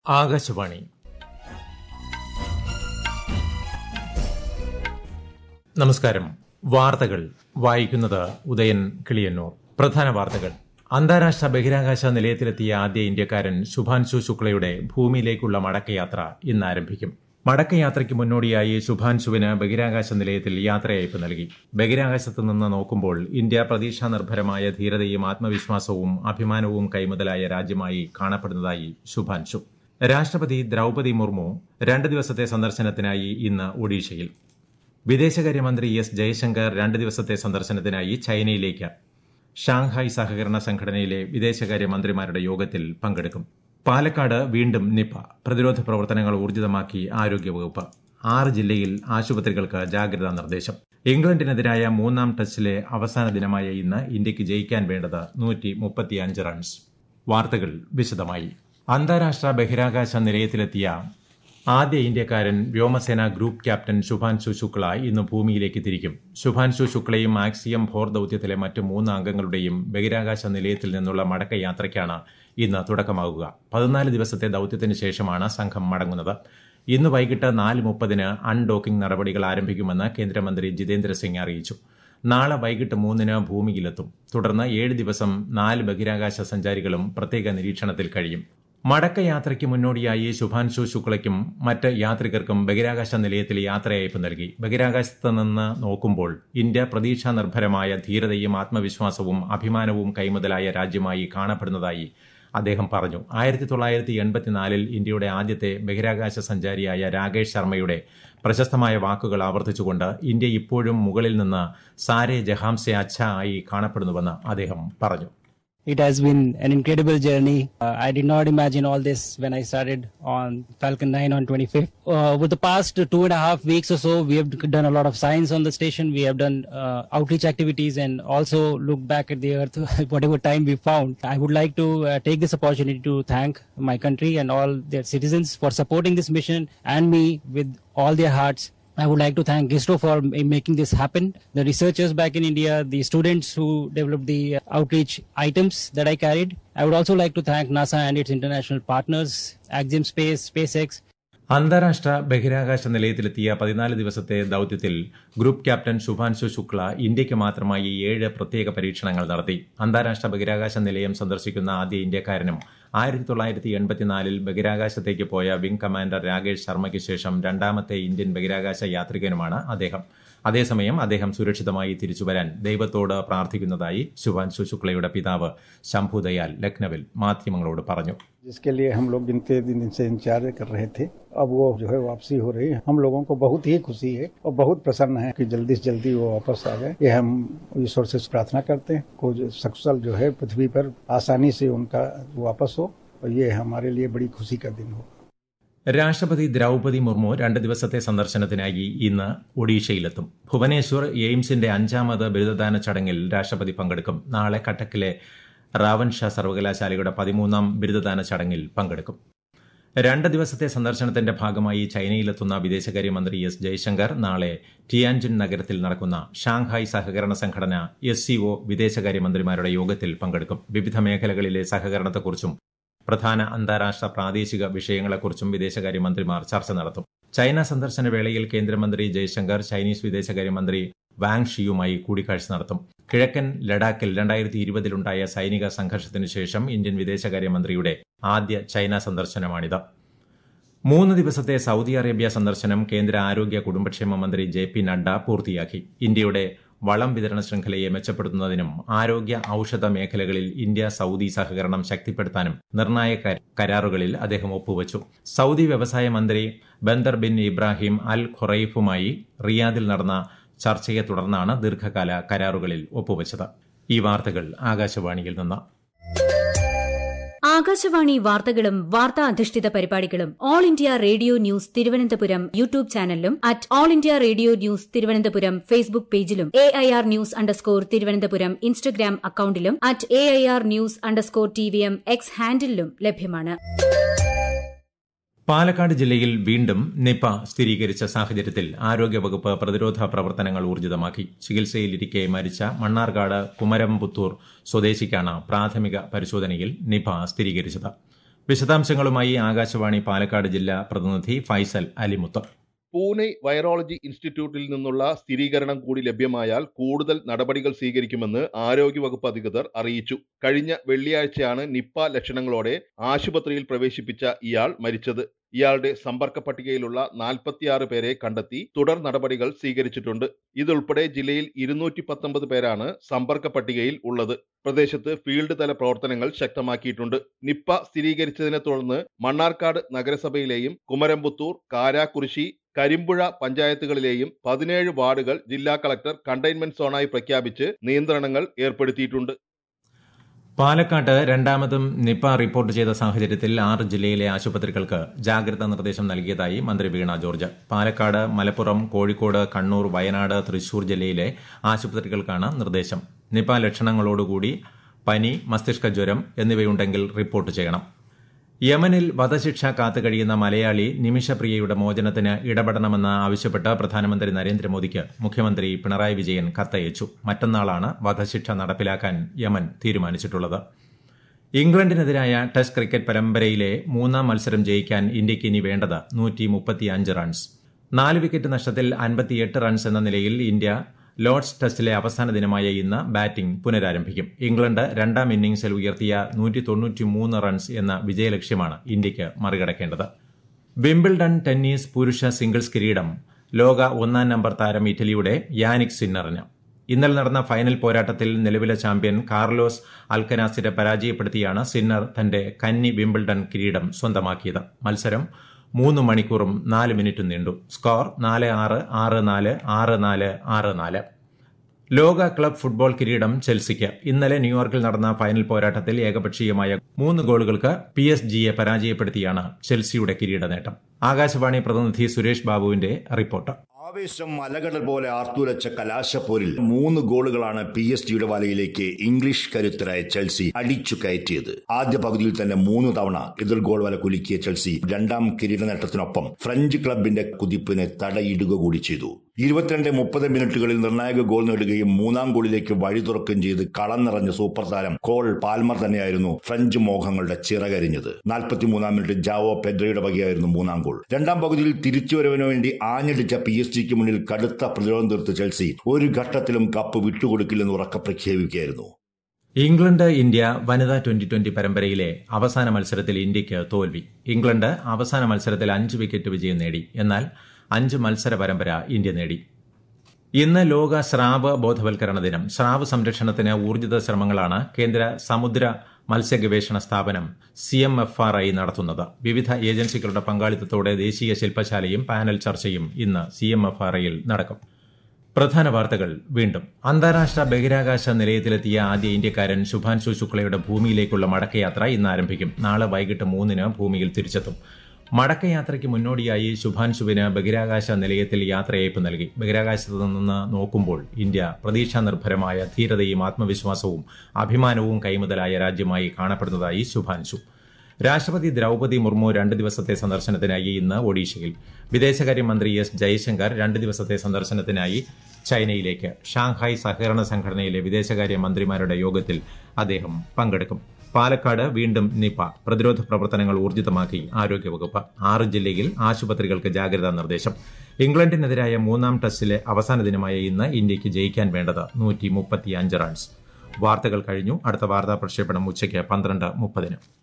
ആകാശവാണി നമസ്കാരം വാർത്തകൾ വായിക്കുന്നത് ഉദയൻ കിളിയന്നൂർ പ്രധാന വാർത്തകൾ അന്താരാഷ്ട്ര ബഹിരാകാശ നിലയത്തിലെത്തിയ ആദ്യ ഇന്ത്യക്കാരൻ ശുഭാൻശു ശുക്ലയുടെ ഭൂമിയിലേക്കുള്ള മടക്കയാത്ര ഇന്ന് ആരംഭിക്കും മടക്കയാത്രയ്ക്ക് മുന്നോടിയായി ശുഭാൻശുവിന് ബഹിരാകാശ നിലയത്തിൽ യാത്രയയപ്പ് നൽകി ബഹിരാകാശത്ത് നിന്ന് നോക്കുമ്പോൾ ഇന്ത്യ പ്രതീക്ഷാനിർഭരമായ ധീരതയും ആത്മവിശ്വാസവും അഭിമാനവും കൈമുതലായ രാജ്യമായി കാണപ്പെടുന്നതായി ശുഭാൻശു രാഷ്ട്രപതി ദ്രൌപതി മുർമു രണ്ട് ദിവസത്തെ സന്ദർശനത്തിനായി ഇന്ന് ഒഡീഷയിൽ വിദേശകാര്യമന്ത്രി എസ് ജയശങ്കർ രണ്ട് ദിവസത്തെ സന്ദർശനത്തിനായി ചൈനയിലേക്ക് ഷാങ്ഹായ് സഹകരണ സംഘടനയിലെ വിദേശകാര്യമന്ത്രിമാരുടെ യോഗത്തിൽ പങ്കെടുക്കും പാലക്കാട് വീണ്ടും നിപ പ്രതിരോധ പ്രവർത്തനങ്ങൾ ഊർജിതമാക്കി ആരോഗ്യവകുപ്പ് ആറ് ജില്ലയിൽ ആശുപത്രികൾക്ക് ജാഗ്രതാ നിർദ്ദേശം ഇംഗ്ലണ്ടിനെതിരായ മൂന്നാം ടെസ്റ്റിലെ അവസാന ദിനമായ ഇന്ന് ഇന്ത്യയ്ക്ക് ജയിക്കാൻ വേണ്ടത് നൂറ്റി മുപ്പത്തിയഞ്ച് റൺസ് വാർത്തകൾ വിശദമായി അന്താരാഷ്ട്ര ബഹിരാകാശ നിലയത്തിലെത്തിയ ആദ്യ ഇന്ത്യക്കാരൻ വ്യോമസേന ഗ്രൂപ്പ് ക്യാപ്റ്റൻ ശുഭാൻശു ശുക്ല ഇന്ന് ഭൂമിയിലേക്ക് തിരിക്കും ശുഭാൻശു ശുക്ലയും ആക്സിയം ഫോർ ദൌത്യത്തിലെ മറ്റ് മൂന്ന് അംഗങ്ങളുടെയും ബഹിരാകാശ നിലയത്തിൽ നിന്നുള്ള മടക്കയാത്രയ്ക്കാണ് ഇന്ന് തുടക്കമാകുക പതിനാല് ദിവസത്തെ ദൌത്യത്തിന് ശേഷമാണ് സംഘം മടങ്ങുന്നത് ഇന്ന് വൈകിട്ട് നാല് മുപ്പതിന് അൺഡോക്കിംഗ് നടപടികൾ ആരംഭിക്കുമെന്ന് കേന്ദ്രമന്ത്രി ജിതേന്ദ്ര സിംഗ് അറിയിച്ചു നാളെ വൈകിട്ട് മൂന്നിന് ഭൂമിയിലെത്തും തുടർന്ന് ഏഴ് ദിവസം നാല് ബഹിരാകാശ സഞ്ചാരികളും പ്രത്യേക നിരീക്ഷണത്തിൽ കഴിയും മടക്കയാത്രയ്ക്ക് മുന്നോടിയായി ശുഭാൻശു ശുക്ലയ്ക്കും മറ്റ് യാത്രികർക്കും ബഹിരാകാശ നിലയത്തിൽ യാത്രയയപ്പ് നൽകി ബഹിരാകാശത്ത് നിന്ന് നോക്കുമ്പോൾ ഇന്ത്യ പ്രതീക്ഷാ നിർഭരമായ ധീരതയും ആത്മവിശ്വാസവും അഭിമാനവും കൈമുതലായ രാജ്യമായി കാണപ്പെടുന്നതായി അദ്ദേഹം പറഞ്ഞു ആയിരത്തി തൊള്ളായിരത്തി എൺപത്തിനാലിൽ ഇന്ത്യയുടെ ആദ്യത്തെ ബഹിരാകാശ സഞ്ചാരിയായ രാകേഷ് ശർമ്മയുടെ പ്രശസ്തമായ വാക്കുകൾ ആവർത്തിച്ചുകൊണ്ട് ഇന്ത്യ ഇപ്പോഴും മുകളിൽ നിന്ന് സാരെ ജഹാംസെ അച്ഛ ആയി കാണപ്പെടുന്നുവെന്ന് അദ്ദേഹം പറഞ്ഞു It has been an incredible journey. Uh, I did not imagine all this when I started on Falcon 9 on 25th. Uh, over the past two and a half weeks or so, we have done a lot of science on the station. We have done uh, outreach activities and also looked back at the earth whatever time we found. I would like to uh, take this opportunity to thank my country and all their citizens for supporting this mission and me with all their hearts. I would like to thank ISRO for m- making this happen. The researchers back in India, the students who developed the uh, outreach items that I carried. I would also like to thank NASA and its international partners, Axiom Space, SpaceX, അന്താരാഷ്ട്ര ബഹിരാകാശ നിലയത്തിലെത്തിയ പതിനാല് ദിവസത്തെ ദൌത്യത്തിൽ group captain Shubhanshu Shukla ഇന്ത്യയ്ക്ക് മാത്രമായി ഏഴ് പ്രത്യേക പരീക്ഷണങ്ങൾ നടത്തി അന്താരാഷ്ട്ര ബഹിരാകാശ നിലയം സന്ദർശിക്കുന്ന ആദ്യ ഇന്ത്യക്കാരനും ആയിരത്തി തൊള്ളായിരത്തി എൺപത്തിനാലിൽ ബഹിരാകാശത്തേക്ക് പോയ വിംഗ് കമാൻഡർ രാകേഷ് ശർമ്മയ്ക്ക് ശേഷം രണ്ടാമത്തെ ഇന്ത്യൻ ബഹിരാകാശ യാത്രികനുമാണ് അദ്ദേഹം അതേസമയം അദ്ദേഹം സുരക്ഷിതമായി തിരിച്ചുവരാൻ ദൈവത്തോട് പ്രാർത്ഥിക്കുന്നതായി ശുഭാൻശു ശുക്ലയുടെ പിതാവ് ശംഭുദയാൽ ലക്നൌവിൽ മാധ്യമങ്ങളോട് പറഞ്ഞു जिसके लिए हम लोग गिनते दिन से इंतजार कर रहे थे अब वो जो है वापसी हो रही है हम लोगों को बहुत ही खुशी है और बहुत प्रसन्न है कि जल्दी से जल्दी वो वापस आ गए ये हम ईश्वर से प्रार्थना करते हैं को सक्सल जो है पृथ्वी पर आसानी से उनका वापस हो और ये हमारे लिए बड़ी खुशी का दिन हो രാഷ്ട്രപതി ദ്രൌപതി മുർമു രണ്ട് ദിവസത്തെ സന്ദർശനത്തിനായി ഇന്ന് ഒഡീഷയിലെത്തും ഭുവനേശ്വർ എയിംസിന്റെ അഞ്ചാമത് ബിരുദദാന ചടങ്ങിൽ രാഷ്ട്രപതി പങ്കെടുക്കും നാളെ കട്ടക്കിലെ റാവൻഷാ സർവകലാശാലയുടെ പതിമൂന്നാം ബിരുദദാന ചടങ്ങിൽ പങ്കെടുക്കും രണ്ട് ദിവസത്തെ സന്ദർശനത്തിന്റെ ഭാഗമായി ചൈനയിലെത്തുന്ന വിദേശകാര്യമന്ത്രി എസ് ജയശങ്കർ നാളെ ടിയാൻജിൻ നഗരത്തിൽ നടക്കുന്ന ഷാങ്ഹായ് സഹകരണ സംഘടന എസ് സിഒ വിദേശകാര്യമന്ത്രിമാരുടെ യോഗത്തിൽ പങ്കെടുക്കും വിവിധ മേഖലകളിലെ സഹകരണത്തെക്കുറിച്ചും പ്രധാന അന്താരാഷ്ട്ര പ്രാദേശിക വിഷയങ്ങളെക്കുറിച്ചും വിദേശകാര്യമന്ത്രിമാർ ചർച്ച നടത്തും ചൈന സന്ദർശന വേളയിൽ കേന്ദ്രമന്ത്രി ജയശങ്കർ ചൈനീസ് വിദേശകാര്യമന്ത്രി വാങ് ഷിയുമായി കൂടിക്കാഴ്ച നടത്തും കിഴക്കൻ ലഡാക്കിൽ രണ്ടായിരത്തി ഇരുപതിലുണ്ടായ സൈനിക സംഘർഷത്തിനു ശേഷം ഇന്ത്യൻ വിദേശകാര്യമന്ത്രിയുടെ ആദ്യ ചൈന സന്ദർശനമാണിത് മൂന്ന് ദിവസത്തെ സൌദി അറേബ്യ സന്ദർശനം കേന്ദ്ര ആരോഗ്യ കുടുംബക്ഷേമ മന്ത്രി ജെ പി നഡ്ഡ പൂർത്തിയാക്കി ഇന്ത്യയുടെ വളം വിതരണ ശൃംഖലയെ മെച്ചപ്പെടുത്തുന്നതിനും ആരോഗ്യ ഔഷധ മേഖലകളിൽ ഇന്ത്യ സൌദി സഹകരണം ശക്തിപ്പെടുത്താനും നിർണായക കരാറുകളിൽ അദ്ദേഹം ഒപ്പുവച്ചു സൌദി വ്യവസായ മന്ത്രി ബന്ദർ ബിൻ ഇബ്രാഹിം അൽ ഖുറൈഫുമായി റിയാദിൽ നടന്ന ചർച്ചയെ തുടർന്നാണ് ദീർഘകാല കരാറുകളിൽ ഒപ്പുവച്ചത് ഈ വാർത്തകൾ ആകാശവാണിയിൽ നിന്ന് ആകാശവാണി വാർത്തകളും വാർത്താ അധിഷ്ഠിത പരിപാടികളും All India Radio News Thiruvananthapuram YouTube ചാനലിലും at All India Radio News Thiruvananthapuram Facebook പേജിലും A I R news underscore Thiruvananthapuram Instagram അക്കൌണ്ടിലും at A I R news underscore T V M X ഹാൻഡിലും ലഭ്യമാണ് പാലക്കാട് ജില്ലയിൽ വീണ്ടും നിപ സ്ഥിരീകരിച്ച സാഹചര്യത്തിൽ ആരോഗ്യവകുപ്പ് പ്രതിരോധ പ്രവർത്തനങ്ങൾ ഊർജിതമാക്കി ചികിത്സയിലിരിക്കെ മരിച്ച മണ്ണാർക്കാട് കുമരംപുത്തൂർ സ്വദേശിക്കാണ് പ്രാഥമിക പരിശോധനയിൽ നിപ സ്ഥിരീകരിച്ചത് വിശദാംശങ്ങളുമായി ആകാശവാണി പാലക്കാട് ജില്ലാ പ്രതിനിധി ഫൈസൽ അലിമുത്ത് പൂനെ വൈറോളജി ഇൻസ്റ്റിറ്റ്യൂട്ടിൽ നിന്നുള്ള സ്ഥിരീകരണം കൂടി ലഭ്യമായാൽ കൂടുതൽ നടപടികൾ സ്വീകരിക്കുമെന്ന് ആരോഗ്യവകുപ്പ് അധികൃതർ അറിയിച്ചു കഴിഞ്ഞ വെള്ളിയാഴ്ചയാണ് നിപ്പ ലക്ഷണങ്ങളോടെ ആശുപത്രിയിൽ പ്രവേശിപ്പിച്ച ഇയാൾ മരിച്ചത് ഇയാളുടെ സമ്പർക്ക പട്ടികയിലുള്ള നാൽപ്പത്തിയാറ് പേരെ കണ്ടെത്തി തുടർ നടപടികൾ സ്വീകരിച്ചിട്ടുണ്ട് ഇതുൾപ്പെടെ ജില്ലയിൽ ഇരുന്നൂറ്റി പത്തൊമ്പത് പേരാണ് സമ്പർക്ക പട്ടികയിൽ ഉള്ളത് പ്രദേശത്ത് ഫീൽഡ് തല പ്രവർത്തനങ്ങൾ ശക്തമാക്കിയിട്ടുണ്ട് നിപ്പ സ്ഥിരീകരിച്ചതിനെ തുടർന്ന് മണ്ണാർക്കാട് നഗരസഭയിലെയും കുമരംപുത്തൂർ കാരാക്കുറിശി കരിമ്പുഴ പഞ്ചായത്തുകളിലെയും പതിനേഴ് വാർഡുകൾ ജില്ലാ കളക്ടർ കണ്ടെയ്ൻമെന്റ് സോണായി പ്രഖ്യാപിച്ച് നിയന്ത്രണങ്ങൾ ഏർപ്പെടുത്തിയിട്ടുണ്ട് പാലക്കാട്ട് രണ്ടാമതും നിപ റിപ്പോർട്ട് ചെയ്ത സാഹചര്യത്തിൽ ആറ് ജില്ലയിലെ ആശുപത്രികൾക്ക് ജാഗ്രതാ നിർദ്ദേശം നൽകിയതായി മന്ത്രി വീണ ജോർജ് പാലക്കാട് മലപ്പുറം കോഴിക്കോട് കണ്ണൂർ വയനാട് തൃശൂർ ജില്ലയിലെ ആശുപത്രികൾക്കാണ് നിർദ്ദേശം നിപ ലക്ഷണങ്ങളോടുകൂടി പനി മസ്തിഷ്ക ജ്വരം എന്നിവയുണ്ടെങ്കിൽ റിപ്പോർട്ട് ചെയ്യണം യമനിൽ വധശിക്ഷ കാത്തുകഴിയുന്ന മലയാളി നിമിഷപ്രിയയുടെ മോചനത്തിന് ഇടപെടണമെന്ന് ആവശ്യപ്പെട്ട് പ്രധാനമന്ത്രി നരേന്ദ്രമോദിക്ക് മുഖ്യമന്ത്രി പിണറായി വിജയൻ കത്തയച്ചു മറ്റന്നാളാണ് വധശിക്ഷ നടപ്പിലാക്കാൻ യമൻ തീരുമാനിച്ചിട്ടുള്ളത് ഇംഗ്ലണ്ടിനെതിരായ ടെസ്റ്റ് ക്രിക്കറ്റ് പരമ്പരയിലെ മൂന്നാം മത്സരം ജയിക്കാൻ ഇന്ത്യയ്ക്ക് ഇനി വേണ്ടത് നൂറ്റി മുപ്പത്തിയഞ്ച് റൺസ് നാല് വിക്കറ്റ് നഷ്ടത്തിൽ അൻപത്തിയെട്ട് റൺസ് എന്ന നിലയിൽ ഇന്ത്യ ലോർഡ്സ് ടെസ്റ്റിലെ അവസാന ദിനമായ ഇന്ന് ബാറ്റിംഗ് പുനരാരംഭിക്കും ഇംഗ്ലണ്ട് രണ്ടാം ഇന്നിംഗ്സിൽ ഉയർത്തിയ നൂറ്റി തൊണ്ണൂറ്റിമൂന്ന് റൺസ് എന്ന വിജയലക്ഷ്യമാണ് ഇന്ത്യയ്ക്ക് മറികടക്കേണ്ടത് വിംബിൾഡൺ ടെന്നീസ് പുരുഷ സിംഗിൾസ് കിരീടം ലോക ഒന്നാം നമ്പർ താരം ഇറ്റലിയുടെ യാനിക് സിന്നറിന് ഇന്നലെ നടന്ന ഫൈനൽ പോരാട്ടത്തിൽ നിലവിലെ ചാമ്പ്യൻ കാർലോസ് അൽക്കനാസിനെ പരാജയപ്പെടുത്തിയാണ് സിന്നർ തന്റെ കന്നി വിംബിൾഡൺ കിരീടം സ്വന്തമാക്കിയത് മത്സരം മൂന്ന് മണിക്കൂറും നാല് മിനിറ്റും നീണ്ടു സ്കോർ നാല് ആറ് ആറ് നാല് ആറ് നാല് ആറ് നാല് ലോക ക്ലബ് ഫുട്ബോൾ കിരീടം ചെൽസിക്ക് ഇന്നലെ ന്യൂയോർക്കിൽ നടന്ന ഫൈനൽ പോരാട്ടത്തിൽ ഏകപക്ഷീയമായ മൂന്ന് ഗോളുകൾക്ക് പി എസ് ജിയെ പരാജയപ്പെടുത്തിയാണ് ചെൽസിയുടെ കിരീട നേട്ടം ആകാശവാണി പ്രതിനിധി സുരേഷ് ബാബുവിന്റെ റിപ്പോർട്ട് ആവേശം മലകടൽ പോലെ ആർത്തുലച്ച കലാശപ്പോരിൽ മൂന്ന് ഗോളുകളാണ് പി എസ് ജിയുടെ വലയിലേക്ക് ഇംഗ്ലീഷ് കരുത്തരായ ചെൽസി അടിച്ചു കയറ്റിയത് ആദ്യ പകുതിയിൽ തന്നെ മൂന്ന് തവണ എതിർ ഗോൾ വല കുലുക്കിയ ചെൽസി രണ്ടാം കിരീട നേട്ടത്തിനൊപ്പം ഫ്രഞ്ച് ക്ലബിന്റെ കുതിപ്പിന് തടയിടുക കൂടി ചെയ്തു ഇരുപത്തിരണ്ട് മുപ്പത് മിനിറ്റുകളിൽ നിർണായക ഗോൾ നേടുകയും മൂന്നാം ഗോളിലേക്ക് വഴി തുറക്കുകയും ചെയ്ത് കളം നിറഞ്ഞ സൂപ്പർ താരം കോൾ പാൽമർ തന്നെയായിരുന്നു ഫ്രഞ്ച് മോഹങ്ങളുടെ ചിറകരിഞ്ഞത് നാൽപ്പത്തിമൂന്നാം മിനിറ്റ് ജാവോ പെഡ്രയുടെ വകയായിരുന്നു മൂന്നാം ഗോൾ രണ്ടാം പകുതിയിൽ തിരിച്ചുവരവിനു വേണ്ടി ആഞ്ഞടിച്ച പി എസ് ജിക്ക് മുന്നിൽ കടുത്ത പ്രതിരോധം തീർത്ത് ചെൽസി ഒരു ഘട്ടത്തിലും കപ്പ് വിട്ടുകൊടുക്കില്ലെന്ന് ഉറക്കെ പ്രഖ്യാപിക്കുകയായിരുന്നു ഇംഗ്ലണ്ട് ഇന്ത്യ വനിതാ ട്വന്റി ട്വന്റി പരമ്പരയിലെ അവസാന മത്സരത്തിൽ ഇന്ത്യയ്ക്ക് തോൽവി ഇംഗ്ലണ്ട് അവസാന മത്സരത്തിൽ അഞ്ച് വിക്കറ്റ് വിജയം നേടി എന്നാൽ അഞ്ച് മത്സര പരമ്പര ഇന്ത്യ നേടി ഇന്ന് ലോക സ്രാവ് ബോധവൽക്കരണ ദിനം സ്രാവ് സംരക്ഷണത്തിന് ഊർജിത ശ്രമങ്ങളാണ് കേന്ദ്ര സമുദ്ര മത്സ്യഗവേഷണ സ്ഥാപനം C M F R I നടത്തുന്നത് വിവിധ ഏജൻസികളുടെ പങ്കാളിത്തത്തോടെ ദേശീയ ശില്പശാലയും പാനൽ ചർച്ചയും ഇന്ന് സി എം എഫ് ആർ ഐയിൽ നടക്കും പ്രധാന വാർത്തകൾ വീണ്ടും അന്താരാഷ്ട്ര ബഹിരാകാശ നിലയത്തിലെത്തിയ ആദ്യ ഇന്ത്യക്കാരൻ ശുഭാൻശു ശുക്ലയുടെ ഭൂമിയിലേക്കുള്ള മടക്കയാത്ര ഇന്ന് ആരംഭിക്കും നാളെ വൈകിട്ട് മൂന്നിന് ഭൂമിയിൽ തിരിച്ചെത്തും മടക്കയാത്രയ്ക്ക് മുന്നോടിയായി ശുഭാൻശുവിന് ബഹിരാകാശ നിലയത്തിൽ യാത്രയയപ്പ് നൽകി ബഹിരാകാശത്ത് നിന്ന് നോക്കുമ്പോൾ ഇന്ത്യ പ്രതീക്ഷാ നിർഭരമായ ധീരതയും ആത്മവിശ്വാസവും അഭിമാനവും കൈമുതലായ രാജ്യമായി കാണപ്പെടുന്നതായി ശുഭാൻശു രാഷ്ട്രപതി ദ്രൌപതി മുർമു രണ്ട് ദിവസത്തെ സന്ദർശനത്തിനായി ഇന്ന് ഒഡീഷയിൽ വിദേശകാര്യമന്ത്രി എസ് ജയശങ്കർ രണ്ട് ദിവസത്തെ സന്ദർശനത്തിനായി ചൈനയിലേക്ക് ഷാങ്ഹായ് സഹകരണ സംഘടനയിലെ വിദേശകാര്യ മന്ത്രിമാരുടെ യോഗത്തിൽ അദ്ദേഹം പങ്കെടുക്കും പാലക്കാട് വീണ്ടും നിപ പ്രതിരോധ പ്രവർത്തനങ്ങൾ ഊർജിതമാക്കി ആരോഗ്യവകുപ്പ് ആറ് ജില്ലയിൽ ആശുപത്രികൾക്ക് ജാഗ്രതാ നിർദ്ദേശം ഇംഗ്ലണ്ടിനെതിരായ മൂന്നാം ടെസ്റ്റിലെ അവസാന ദിനമായ ഇന്ന് ഇന്ത്യയ്ക്ക് ജയിക്കാൻ വേണ്ടത് നൂറ്റി റൺസ് വാർത്തകൾ കഴിഞ്ഞു അടുത്ത വാർത്താ പ്രക്ഷേപണം ഉച്ചയ്ക്ക് പന്ത്രണ്ട് മുപ്പതിന്